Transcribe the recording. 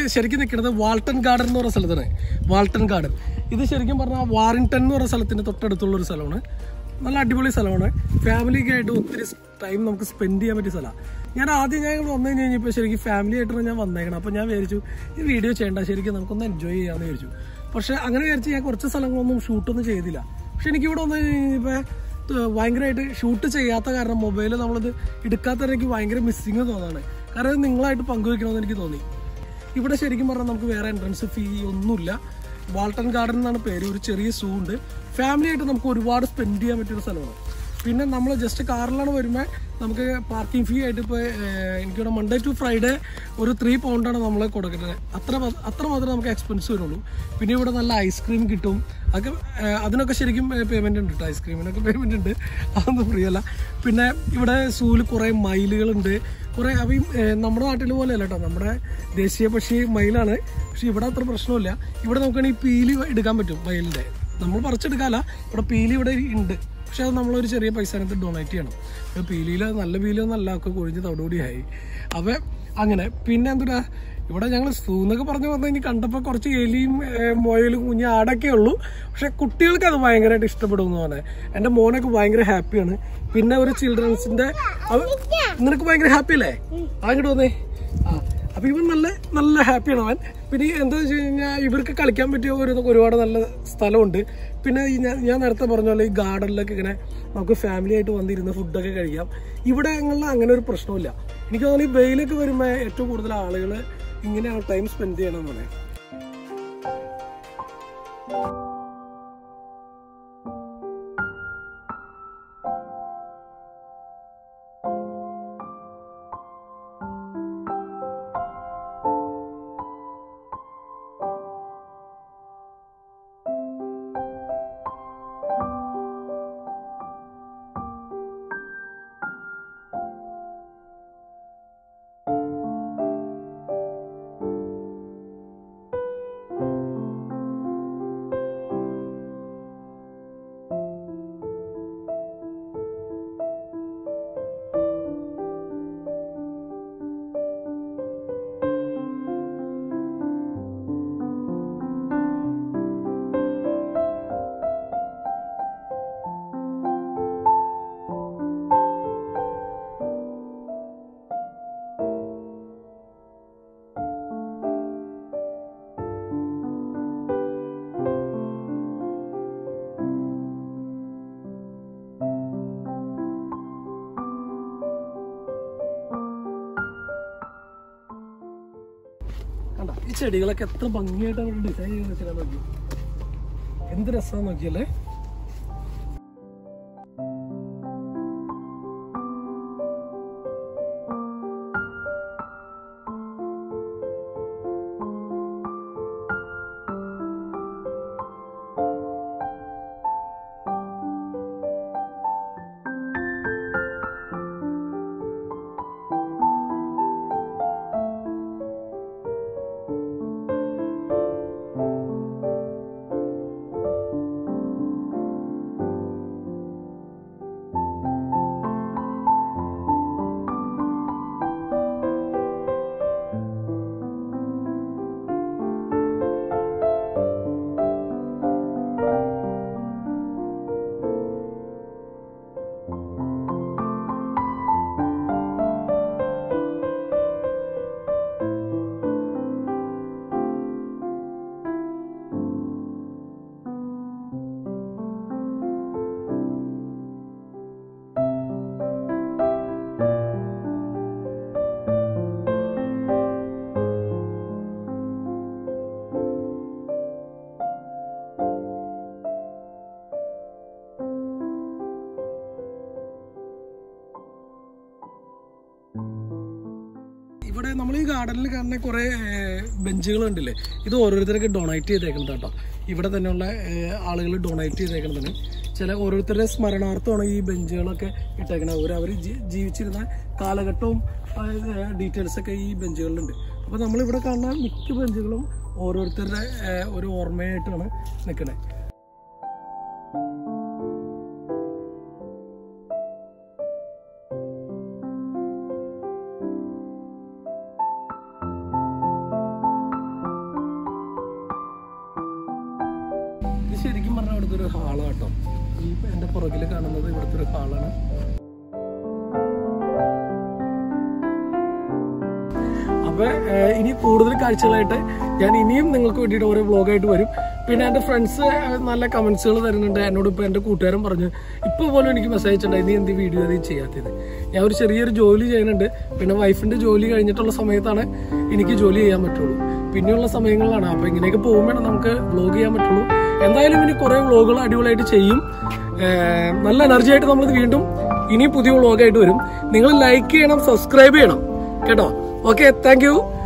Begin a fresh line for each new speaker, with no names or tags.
ശരിക്കും നിൽക്കുന്നത് Walton garden എന്ന് പറയുന്ന സ്ഥലത്താണ് വാൾട്ടൺ ഗാർഡൻ ഇത് ശരിക്കും പറഞ്ഞാൽ വാറിങ്ടൺ എന്ന് പറയുന്ന സ്ഥലത്തിന് തൊട്ടടുത്തുള്ള ഒരു സ്ഥലമാണ് നല്ല അടിപൊളി സ്ഥലമാണ് ഫാമിലിയൊക്കെ ആയിട്ട് ഒത്തിരി ടൈം നമുക്ക് സ്പെൻഡ് ചെയ്യാൻ പറ്റിയ സ്ഥലമാണ് ഞാൻ ആദ്യം ഞാൻ ഇവിടെ വന്നു കഴിഞ്ഞ് കഴിഞ്ഞപ്പോൾ ശരിക്കും ഫാമിലി ആയിട്ടാണ് ഞാൻ വന്നേക്കണം അപ്പോൾ ഞാൻ വിചാരിച്ചു ഈ വീഡിയോ ചെയ്യേണ്ട ശരിക്കും നമുക്കൊന്ന് എൻജോയ് ചെയ്യാമെന്ന് വിചാരിച്ചു പക്ഷേ അങ്ങനെ വിചാരിച്ച് ഞാൻ കുറച്ച് സ്ഥലങ്ങളൊന്നും ഷൂട്ടൊന്നും ചെയ്തില്ല പക്ഷെ എനിക്ക് ഇവിടെ വന്നു കഴിഞ്ഞപ്പോൾ ഭയങ്കരമായിട്ട് ഷൂട്ട് ചെയ്യാത്ത കാരണം മൊബൈൽ നമ്മളത് എടുക്കാത്ത എനിക്ക് ഭയങ്കര മിസ്സിങ് തോന്നാണ് കാരണം ഇത് നിങ്ങളായിട്ട് പങ്കുവെക്കണമെന്ന് എനിക്ക് തോന്നി ഇവിടെ ശരിക്കും പറഞ്ഞാൽ നമുക്ക് വേറെ എൻട്രൻസ് ഫീ ഒന്നുമില്ല വാൾട്ടൺ ഗാർഡൻ എന്നാണ് പേര് ഒരു ചെറിയ സൂ ഉണ്ട് ഫാമിലി ആയിട്ട് നമുക്ക് ഒരുപാട് സ്പെൻഡ് ചെയ്യാൻ പറ്റിയൊരു സ്ഥലമാണ് പിന്നെ നമ്മൾ ജസ്റ്റ് കാറിലാണ് വരുമ്പോൾ നമുക്ക് പാർക്കിംഗ് ഫീ ആയിട്ട് ഇപ്പോൾ എനിക്കിവിടെ മൺഡേ ടു ഫ്രൈഡേ ഒരു ത്രീ പൗണ്ടാണ് നമ്മൾ കൊടുക്കുന്നത് അത്ര മ- അത്ര മാത്രമേ നമുക്ക് എക്സ്പെൻസ് വരുള്ളൂ പിന്നെ ഇവിടെ നല്ല ഐസ്ക്രീം കിട്ടും അതൊക്കെ ഏഹ്, അതിനൊക്കെ ശരിക്കും പേയ്മെൻ്റ് ഉണ്ട് കേട്ടോ ഐസ്ക്രീമിനൊക്കെ പേയ്മെൻ്റ് ഉണ്ട് അതൊന്നും ഫ്രീ അല്ല പിന്നെ ഇവിടെ സൂവിൽ കുറേ മയിലുകളുണ്ട് കുറേ അപ്പം ഈ, ഏഹ്, നമ്മുടെ നാട്ടിൽ പോലെയല്ല കേട്ടോ നമ്മുടെ ദേശീയ പക്ഷി മയിലാണ് പക്ഷെ ഇവിടെ അത്ര പ്രശ്നമില്ല ഇവിടെ നമുക്കാണെങ്കിൽ പീലി എടുക്കാൻ പറ്റും മയിലിൻ്റെ നമ്മൾ പറിച്ചെടുക്കാല്ല ഇവിടെ പീലി ഇവിടെ ഉണ്ട് പക്ഷെ അത് നമ്മളൊരു ചെറിയ പൈസ അതിനകത്ത് ഡൊണേറ്റ് ചെയ്യണം അപ്പോൾ പീലിയിൽ നല്ല പീലിയൊന്നും അല്ല ഒക്കെ കൊഴിഞ്ഞ് തവിടുകൂടിയായി അപ്പം അങ്ങനെ പിന്നെ എന്തുടാ ഇവിടെ ഞങ്ങൾ സൂന്നൊക്കെ പറഞ്ഞു വന്നു കഴിഞ്ഞ് കണ്ടപ്പോൾ കുറച്ച് എലിയും ഏഹ്, മുയലും കുഞ്ഞ് ആടൊക്കെ ഉള്ളൂ പക്ഷെ കുട്ടികൾക്ക് അത് ഭയങ്കരമായിട്ട് ഇഷ്ടപ്പെടുമെന്ന് പറഞ്ഞത് എൻ്റെ മോനൊക്കെ ഭയങ്കര ഹാപ്പിയാണ് പിന്നെ ഒരു ചിൽഡ്രൻസിന്റെ നിനക്ക് ഭയങ്കര ഹാപ്പി അല്ലേ അങ്ങോട്ട് വന്നേ ആ അപ്പൊ ഇവൻ നല്ല നല്ല ഹാപ്പിയാണ് അവൻ പിന്നെ ഈ എന്താ വെച്ച് കഴിഞ്ഞാൽ ഇവർക്ക് കളിക്കാൻ പറ്റിയ ഒരു ഒരുപാട് നല്ല സ്ഥലമുണ്ട് പിന്നെ ഈ ഞാൻ ഞാൻ നേരത്തെ പറഞ്ഞ പോലെ ഈ ഗാർഡനിലൊക്കെ ഇങ്ങനെ നമുക്ക് ഫാമിലി ആയിട്ട് വന്നിരുന്ന് ഫുഡൊക്കെ കഴിക്കാം ഇവിടെ ഞങ്ങളിൽ അങ്ങനെ ഒരു പ്രശ്നമില്ല എനിക്ക് തോന്നുന്നു ഈ വെയിലൊക്കെ വരുമ്പോൾ ഏറ്റവും കൂടുതൽ ആളുകൾ ഇങ്ങനെയാണ് ടൈം സ്പെൻഡ് ചെയ്യണമെന്ന് പറയാം കണ്ട ഈ ചെടികളൊക്കെ എത്ര ഭംഗിയായിട്ടാണ് ഡിസൈൻ ചെയ്ത് വെച്ചാൽ നോക്കി എന്ത് രസമാണെന്ന് നോക്കിയല്ലേ ഇവിടെ നമ്മൾ ഈ ഗാർഡനിൽ കാണുന്ന കുറേ ബെഞ്ചുകൾ ഉണ്ടല്ലേ ഇത് ഓരോരുത്തരൊക്കെ ഡൊണേറ്റ് ചെയ്തേക്കുന്നത് കേട്ടോ ഇവിടെ തന്നെയുള്ള ആളുകൾ ഡൊണേറ്റ് ചെയ്തേക്കുന്നതാണ് ചില ഓരോരുത്തരുടെ സ്മരണാർത്ഥമാണ് ഈ ബെഞ്ചുകളൊക്കെ ഇട്ടേക്കണത് അവർ അവർ ജീവിച്ചിരുന്ന കാലഘട്ടവും ഡീറ്റെയിൽസ് ഒക്കെ ഈ ബെഞ്ചുകളിലുണ്ട് അപ്പോൾ നമ്മളിവിടെ കാണുന്ന മിക്ക ബെഞ്ചുകളും ഓരോരുത്തരുടെ ഏഹ്, ഒരു ഓർമ്മയായിട്ടാണ് നിൽക്കുന്നത് ശരിക്കും പറഞ്ഞാൽ ഇവിടുത്തെ ഒരു ഹാളാണ് കേട്ടോ ഈ എന്റെ പുറകിൽ കാണുന്നത് ഇവിടുത്തെ ഒരു ഹാളാണ് അപ്പൊ ഏഹ്, ഇനി കൂടുതൽ കാഴ്ചകളായിട്ട് ഞാൻ ഇനിയും നിങ്ങൾക്ക് വേണ്ടിയിട്ട് ഓരോ വ്ളോഗായിട്ട് വരും പിന്നെ എൻ്റെ ഫ്രണ്ട്സ് നല്ല കമന്റ്സുകൾ തരുന്നുണ്ട് എന്നോട് ഇപ്പോൾ എൻ്റെ കൂട്ടുകാരൻ പറഞ്ഞു ഇപ്പോൾ പോലും എനിക്ക് മെസ്സേജ് അയച്ചിട്ടുണ്ടായി നീ എന്ത് വീഡിയോ അത് ചെയ്യാത്തത് ഞാൻ ഒരു ചെറിയൊരു ജോലി ചെയ്യുന്നുണ്ട് പിന്നെ വൈഫിന്റെ ജോലി കഴിഞ്ഞിട്ടുള്ള സമയത്താണ് എനിക്ക് ജോലി ചെയ്യാൻ പറ്റുള്ളൂ പിന്നെയുള്ള സമയങ്ങളിലാണ് അപ്പൊ ഇങ്ങനെയൊക്കെ പോകുമ്പോഴാണ് നമുക്ക് വ്ളോഗ് ചെയ്യാൻ പറ്റുള്ളൂ എന്തായാലും ഇനി കുറെ വ്ളോഗുകൾ അടിപൊളിയായിട്ട് ചെയ്യും ഏഹ്, നല്ല എനർജി ആയിട്ട് നമ്മൾ വീണ്ടും ഇനി പുതിയ വ്ളോഗായിട്ട് വരും നിങ്ങൾ ലൈക്ക് ചെയ്യണം സബ്സ്ക്രൈബ് ചെയ്യണം കേട്ടോ ഓക്കെ താങ്ക് യു